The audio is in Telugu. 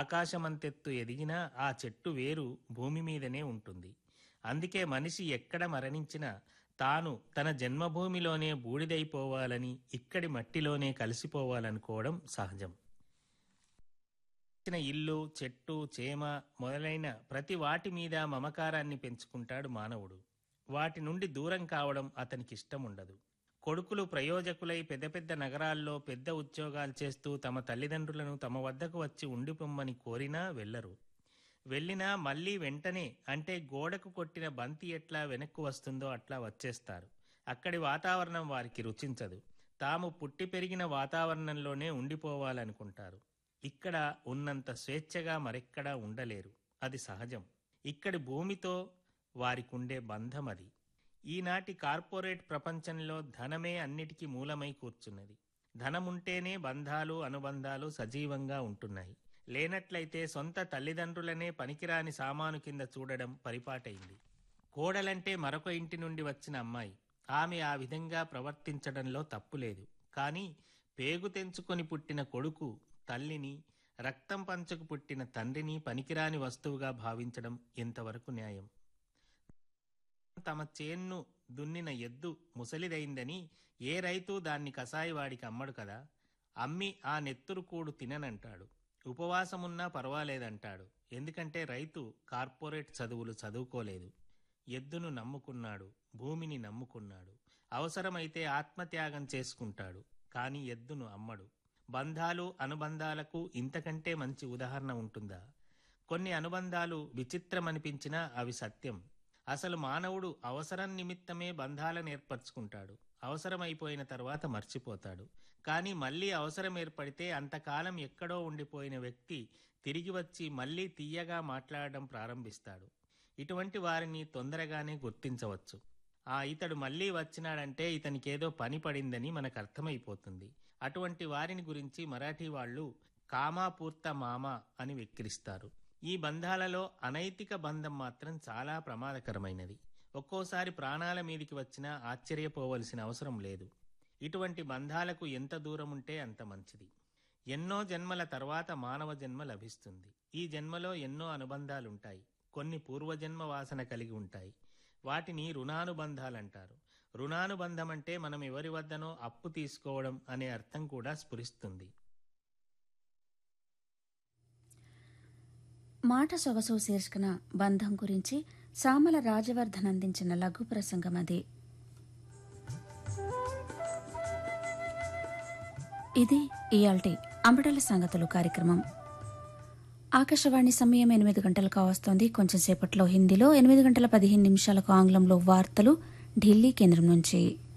ఆకాశమంతెత్తు ఎదిగినా ఆ చెట్టు వేరు భూమి మీదనే ఉంటుంది అందుకే మనిషి ఎక్కడ మరణించినా తాను తన జన్మభూమిలోనే బూడిదైపోవాలని ఇక్కడి మట్టిలోనే కలిసిపోవాలనుకోవడం సహజం ఇచ్చిన ఇల్లు చెట్టు చేమ మొదలైన ప్రతి వాటి మీద మమకారాన్ని పెంచుకుంటాడు మానవుడు వాటి నుండి దూరం కావడం అతనికి ఇష్టం ఉండదు కొడుకులు ప్రయోజకులై పెద్ద పెద్ద నగరాల్లో పెద్ద ఉద్యోగాలు చేస్తూ తమ తల్లిదండ్రులను తమ వద్దకు వచ్చి ఉండిపోమ్మని కోరినా వెళ్లరు వెళ్ళినా మళ్ళీ వెంటనే అంటే గోడకు కొట్టిన బంతి ఎట్లా వెనక్కు వస్తుందో అట్లా వచ్చేస్తారు అక్కడి వాతావరణం వారికి రుచించదు తాము పుట్టి పెరిగిన వాతావరణంలోనే ఉండిపోవాలనుకుంటారు ఇక్కడ ఉన్నంత స్వేచ్ఛగా మరెక్కడా ఉండలేరు అది సహజం ఇక్కడి భూమితో వారికుండే బంధం అది ఈనాటి కార్పొరేట్ ప్రపంచంలో ధనమే అన్నిటికీ మూలమై కూర్చున్నది ధనముంటేనే బంధాలు అనుబంధాలు సజీవంగా ఉంటున్నాయి లేనట్లయితే సొంత తల్లిదండ్రులనే పనికిరాని సామాను కింద చూడడం పరిపాటైంది కోడలంటే మరొక ఇంటి నుండి వచ్చిన అమ్మాయి ఆమె ఆ విధంగా ప్రవర్తించడంలో తప్పులేదు కానీ పేగు తెంచుకొని పుట్టిన కొడుకు తల్లిని రక్తం పంచకు పుట్టిన తండ్రిని పనికిరాని వస్తువుగా భావించడం ఎంతవరకు న్యాయం తమ చేన్ను దున్నిన ఎద్దు ముసలిదైందని ఏ రైతు దాన్ని కసాయివాడికి అమ్మడు కదా అమ్మి ఆ నెత్తురు కూడు తిననంటాడు ఉపవాసమున్నా పర్వాలేదంటాడు ఎందుకంటే రైతు కార్పొరేట్ చదువులు చదువుకోలేదు ఎద్దును నమ్ముకున్నాడు భూమిని నమ్ముకున్నాడు అవసరమైతే ఆత్మత్యాగం చేసుకుంటాడు కానీ ఎద్దును అమ్మడు బంధాలు అనుబంధాలకు ఇంతకంటే మంచి ఉదాహరణ ఉంటుందా కొన్ని అనుబంధాలు విచిత్రమనిపించినా అవి సత్యం అసలు మానవుడు అవసరం నిమిత్తమే బంధాలను ఏర్పరచుకుంటాడు అవసరమైపోయిన తర్వాత మర్చిపోతాడు కానీ మళ్ళీ అవసరం ఏర్పడితే అంతకాలం ఎక్కడో ఉండిపోయిన వ్యక్తి తిరిగి వచ్చి మళ్ళీ తీయగా మాట్లాడడం ప్రారంభిస్తాడు ఇటువంటి వారిని తొందరగానే గుర్తించవచ్చు ఆ ఇతడు మళ్ళీ వచ్చినాడంటే ఇతనికేదో పని పడిందని మనకు అర్థమైపోతుంది అటువంటి వారిని గురించి మరాఠీ వాళ్ళు కామాపూర్త మామ అని వెక్కిరిస్తారు ఈ బంధాలలో అనైతిక బంధం మాత్రం చాలా ప్రమాదకరమైనది ఒక్కోసారి ప్రాణాల మీదికి వచ్చినా ఆశ్చర్యపోవలసిన అవసరం లేదు ఇటువంటి బంధాలకు ఎంత దూరం ఉంటే అంత మంచిది ఎన్నో జన్మల తర్వాత మానవ జన్మ లభిస్తుంది ఈ జన్మలో ఎన్నో అనుబంధాలుంటాయి కొన్ని పూర్వజన్మ వాసన కలిగి ఉంటాయి వాటిని రుణానుబంధాలంటారు రుణానుబంధం అంటే మనం ఎవరి వద్దనో అప్పు తీసుకోవడం అనే అర్థం కూడా స్ఫురిస్తుంది మాట సొగసు శీర్షికన బంధం గురించి సామల రాజవర్ధన్ అందించిన లఘు ప్రసంగం అది ఇది ఇయాల్టి అంబడల సంగతులు కార్యక్రమం ఆకాశవాణి సమయం ఎనిమిది గంటలకు వస్తోంది కొంచెం సేపట్లో హిందీలో ఎనిమిది గంటల పదిహేను నిమిషాలకు ఆంగ్లంలో వార్తలు ఢిల్లీ కేంద్రం నుంచి